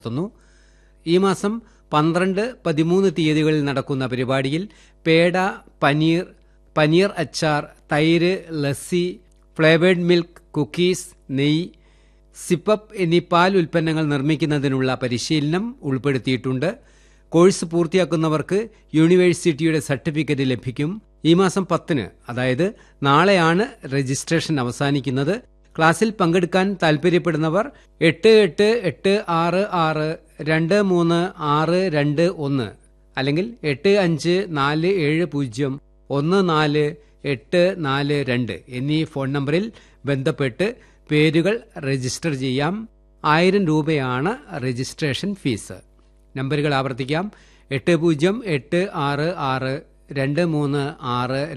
നടത്തുന്നു ഈ മാസം പന്ത്രണ്ട് പതിമൂന്ന് തീയതികളിൽ നടക്കുന്ന പരിപാടിയിൽ പേട പനീർ പനീർ അച്ചാർ തൈര് ലസ്സി ഫ്ലേവേഡ് മിൽക്ക് കുക്കീസ് നെയ്യ് സിപ്പപ്പ് എന്നീ പാൽ ഉൽപ്പന്നങ്ങൾ നിർമ്മിക്കുന്നതിനുള്ള പരിശീലനം ഉൾപ്പെടുത്തിയിട്ടുണ്ട് കോഴ്സ് പൂർത്തിയാക്കുന്നവർക്ക് യൂണിവേഴ്സിറ്റിയുടെ സർട്ടിഫിക്കറ്റ് ലഭിക്കും ഈ മാസം പത്തിന് അതായത് നാളെയാണ് രജിസ്ട്രേഷൻ അവസാനിക്കുന്നത് ക്ലാസ്സിൽ പങ്കെടുക്കാൻ താൽപ്പര്യപ്പെടുന്നവർ എട്ട് എട്ട് എട്ട് ആറ് ആറ് രണ്ട് മൂന്ന് ആറ് രണ്ട് ഒന്ന് അല്ലെങ്കിൽ എട്ട് അഞ്ച് നാല് ഏഴ് പൂജ്യം ഒന്ന് നാല് എട്ട് നാല് രണ്ട് എന്നീ ഫോൺ നമ്പറിൽ ബന്ധപ്പെട്ട് പേരുകൾ രജിസ്റ്റർ ചെയ്യാം ആയിരം രൂപയാണ് രജിസ്ട്രേഷൻ ഫീസ് നമ്പറുകൾ ആവർത്തിക്കാം എട്ട് പൂജ്യം എട്ട് ആറ് ആറ് രണ്ട് മൂന്ന് ആറ്